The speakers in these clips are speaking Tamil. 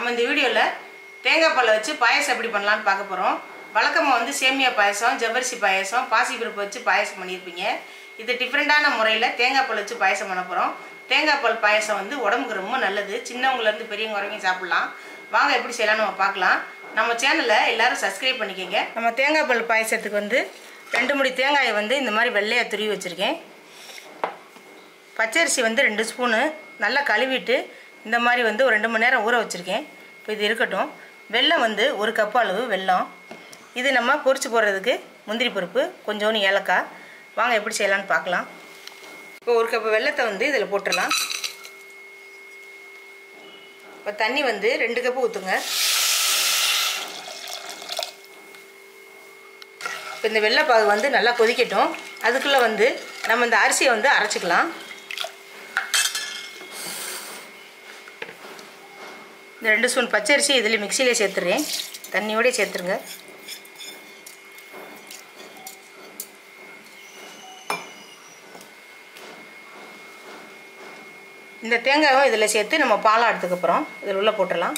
நம்ம இந்த வீடியோவில் தேங்காய் பாலை வச்சு பாயசம் எப்படி பண்ணலான்னு பார்க்க போகிறோம் வழக்கமாக வந்து சேமியா பாயசம் ஜவ்வரிசி பாயசம் பாசிப்பருப்பு வச்சு பாயசம் பண்ணியிருப்பீங்க இது டிஃப்ரெண்ட்டான முறையில் தேங்காய் பால் வச்சு பாயசம் பண்ண போகிறோம் தேங்காய் பால் பாயசம் வந்து உடம்புக்கு ரொம்ப நல்லது சின்னவங்கலேருந்து பெரியவங்க வரைக்கும் சாப்பிட்லாம் வாங்க எப்படி செய்யலாம்னு நம்ம பார்க்கலாம் நம்ம சேனலை எல்லாரும் சப்ஸ்கிரைப் பண்ணிக்கோங்க நம்ம தேங்காய் பால் பாயசத்துக்கு வந்து ரெண்டு முடி தேங்காயை வந்து இந்த மாதிரி வெள்ளையாக துருவி வச்சுருக்கேன் பச்சரிசி வந்து ரெண்டு ஸ்பூனு நல்லா கழுவிட்டு இந்த மாதிரி வந்து ஒரு ரெண்டு மணி நேரம் ஊற வச்சுருக்கேன் இப்போ இது இருக்கட்டும் வெல்லம் வந்து ஒரு கப் அளவு வெல்லம் இது நம்ம பொரிச்சு போடுறதுக்கு முந்திரி பருப்பு கொஞ்சோண்டு ஏலக்காய் வாங்க எப்படி செய்யலாம்னு பார்க்கலாம் இப்போ ஒரு கப் வெல்லத்தை வந்து இதில் போட்டுடலாம் இப்போ தண்ணி வந்து ரெண்டு கப்பு ஊற்றுங்க இப்போ இந்த வெள்ளைப்பாகு வந்து நல்லா கொதிக்கட்டும் அதுக்குள்ளே வந்து நம்ம இந்த அரிசியை வந்து அரைச்சிக்கலாம் இந்த ரெண்டு ஸ்பூன் பச்சரிசி இதில் மிக்சியிலே சேர்த்துறேன் தண்ணியோடய சேர்த்துருங்க இந்த தேங்காயும் இதில் சேர்த்து நம்ம பால் எடுத்துக்கப்புறம் இதில் உள்ளே போட்டுடலாம்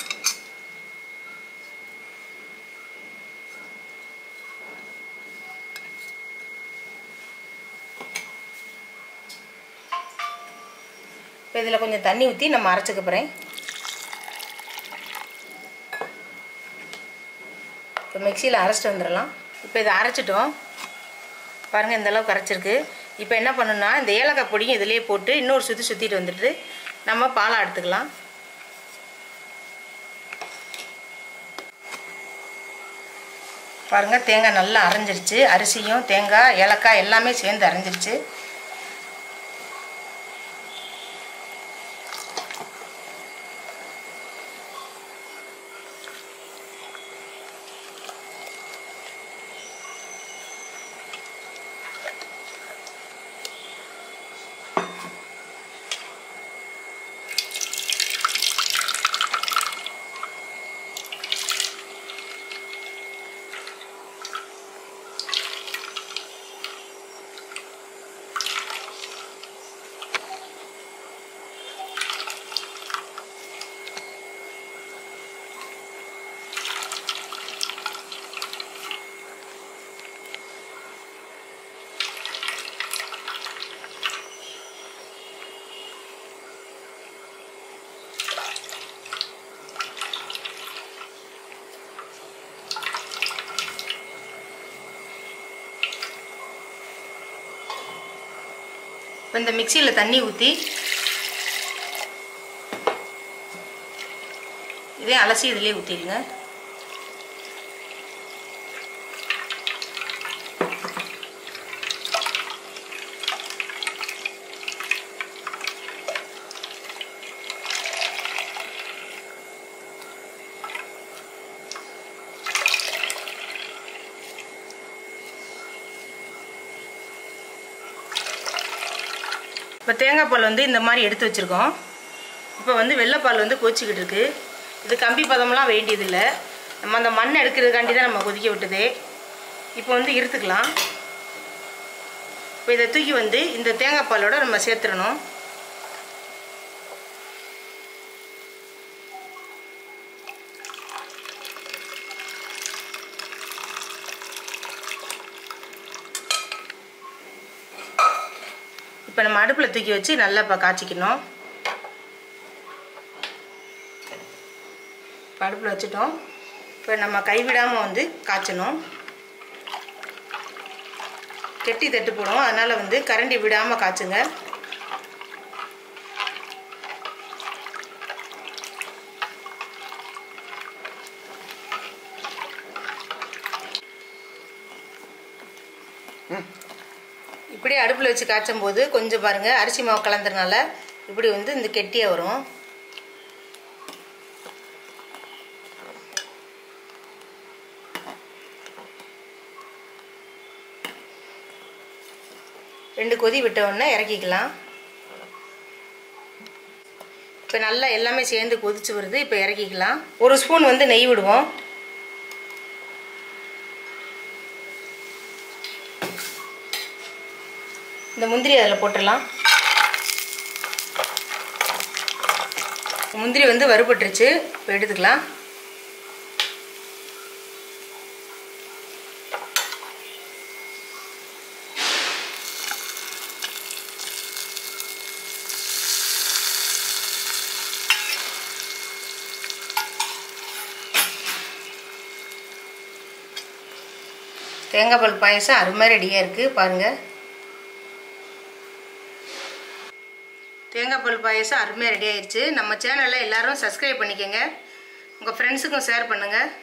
இப்போ இதில் கொஞ்சம் தண்ணி ஊற்றி நம்ம அரைச்சிக்க போகிறேன் இப்போ மிக்சியில் அரைச்சிட்டு வந்துடலாம் இப்போ இதை அரைச்சிட்டோம் பாருங்கள் இந்த அளவுக்கு அரைச்சிருக்கு இப்போ என்ன பண்ணணும்னா இந்த ஏலக்காய் பொடியும் இதிலே போட்டு இன்னொரு சுற்றி சுற்றிட்டு வந்துட்டு நம்ம பாலை எடுத்துக்கலாம் பாருங்கள் தேங்காய் நல்லா அரைஞ்சிருச்சு அரிசியும் தேங்காய் ஏலக்காய் எல்லாமே சேர்ந்து அரைஞ்சிருச்சு இப்போ இந்த மிக்சியில் தண்ணி ஊற்றி இதே அலசி இதிலே ஊற்றிடுங்க இப்போ தேங்காய் பால் வந்து இந்த மாதிரி எடுத்து வச்சுருக்கோம் இப்போ வந்து வெள்ளைப்பால் வந்து கொச்சிக்கிட்டு இருக்கு இது கம்பி பதம்லாம் வேண்டியதில்லை நம்ம அந்த மண் எடுக்கிறதுக்காண்டி தான் நம்ம கொதிக்க விட்டதே இப்போ வந்து இருத்துக்கலாம் இப்போ இதை தூக்கி வந்து இந்த தேங்காய் பாலோட நம்ம சேர்த்துடணும் இப்போ நம்ம அடுப்பில் தூக்கி வச்சு நல்லா இப்போ காய்ச்சிக்கணும் இப்போ அடுப்பில் வச்சுட்டோம் இப்போ நம்ம கைவிடாமல் வந்து காய்ச்சணும் கெட்டி தட்டு போடுவோம் அதனால் வந்து கரண்டி விடாமல் காய்ச்சுங்க இப்படியே அடுப்பில் வச்சு காய்ச்சும் போது கொஞ்சம் பாருங்கள் அரிசி மாவு கலந்துறனால இப்படி வந்து இந்த கெட்டியாக வரும் ரெண்டு கொதி விட்ட உடனே இறக்கிக்கலாம் இப்போ நல்லா எல்லாமே சேர்ந்து கொதிச்சு வருது இப்போ இறக்கிக்கலாம் ஒரு ஸ்பூன் வந்து நெய் விடுவோம் இந்த முந்திரி அதில் போட்டுடலாம் முந்திரி வந்து வறுபட்டுருச்சு இப்போ எடுத்துக்கலாம் தேங்காய் பால் பாயசம் அருமையாக ரெடியாக இருக்குது பாருங்கள் தேங்காய் பால் பாயசம் அருமையாக ரெடி ஆயிடுச்சு நம்ம சேனலில் எல்லாரும் சப்ஸ்கிரைப் பண்ணிக்கோங்க உங்கள் ஃப்ரெண்ட்ஸுக்கும் ஷேர் பண்ணுங்கள்